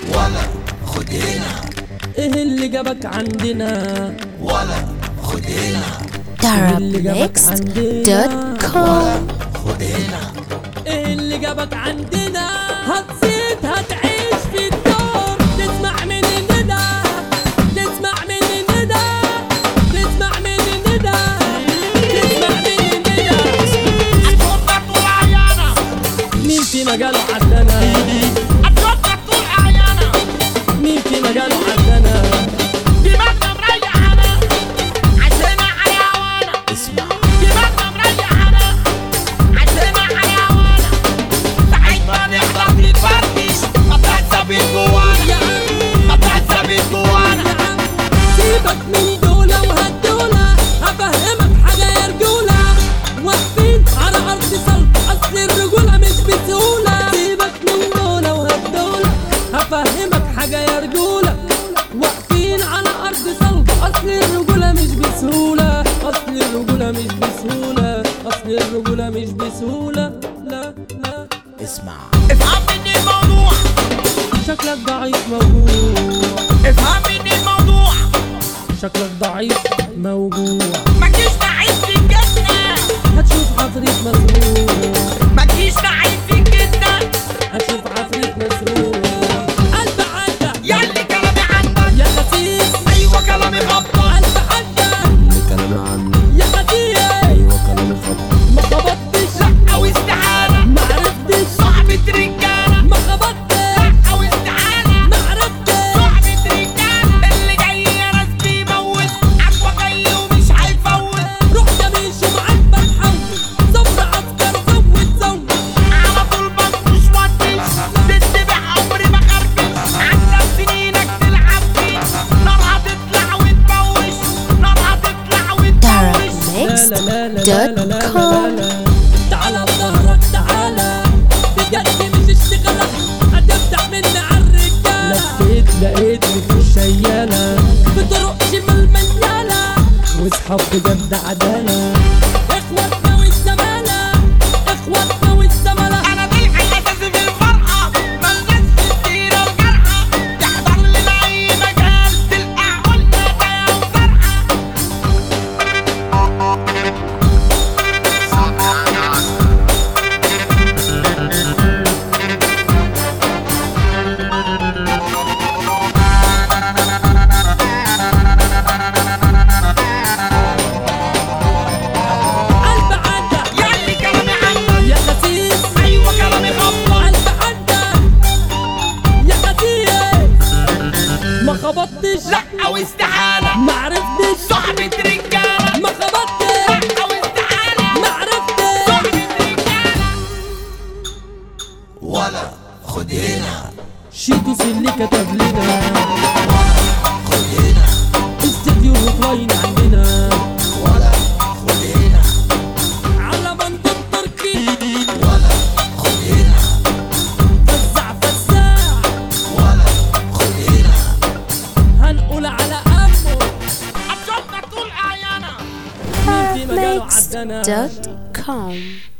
ولا خد هنا ايه اللي جابك عندنا ولا خد هنا اللي جابك عندنا darabmixed.com خد هنا ايه اللي جابك عندنا هتزيد هتعيش في الدور تسمع من الندى تسمع من الندى تسمع من الندى تسمع من الندى اتوقع طول عيانا مين في مجاله عدنا اتوقع طول عيانا مين في مجاله عدنا دماغنا مريحانا عشنا على هوانا اسمع دماغنا مريحانا عشنا على هوانا ساعة ما نحضر نتفركش ما بتحسبش جوانا يا عم ما بتحسبش جوانا يا عم سيبك من دولة وهالدولة هفهمك حاجة يا رجولة واقفين على أرض صلب أصل الرجولة مش بسهولة سيبك من دولة وهالدولة هفهمك حاجة يا رجولة واقفين على أرض صلب أصل الرجولة مش بسهولة أصل الرجولة مش بسهولة أصل الرجولة مش بسهولة لا لا اسمع افهم مني الموضوع شكلك ضعيف موجوع افهم مني الموضوع شكلك ضعيف موجوع ما تجيش نعيش في الجنة هتشوف عفريت مسروق ما تجيش نعيش في الجنة هتشوف عفريت مسروق قلب عدى ياللي كلامي عنك يا خسيس ايوه كلامي غلطان قلب عدى كلامي عني يا خسيس ايوه كلامي خطأ ما خبطتش لا او استعانة ما عرفتش صاحبة رجالة ما خبطتش لا او استعانة ما عرفتش صاحبة رجالة اللي جاي يا ناس بيموت عجوة جاي ومش هيفوت روح جميش ومعاك بتحول صبر عسكر زود زود على طول بنطش ونطش تتبع عمري ما خربش عندك سنينك تلعب فيه نار هتطلع وتبوش نار هتطلع وتبوش لا لا لا لا لا لا لا darabmixed.com لا تعالى بظهرك تعالى بجد مش اشتغلك هتفتح مني عالرجالة لفيت لقيتني في الشيالة بطرق شمال مليانة واصحاب بجد عدالة اخواتنا والزمالة اخواتنا والزمالة انا ضلع الاساس في الفرحه ملناش في السيره وجرحه تحضر لنا اي مجال تلقى قلنا ده وفرحه قلب عدى ياللي كلامي عنك يا خسيس ايوه كلامي غلطان قلب عدى يا خسيس ما خبطتش لا او استحاله ما عرفتش صاحبة رجاله ما خبطتش لا او استحاله ما عرفتش صاحبة رجاله ولا خد هنا شيتوس اللي كتب لنا خد هنا استديو لاين عندنا ولا خد هنا على بند التركي ولا خد هنا فزع فزاع ولا خد هنا هنقول على امه اتشطر طول اعيانا مين في مجاله عدنا darabmixed.com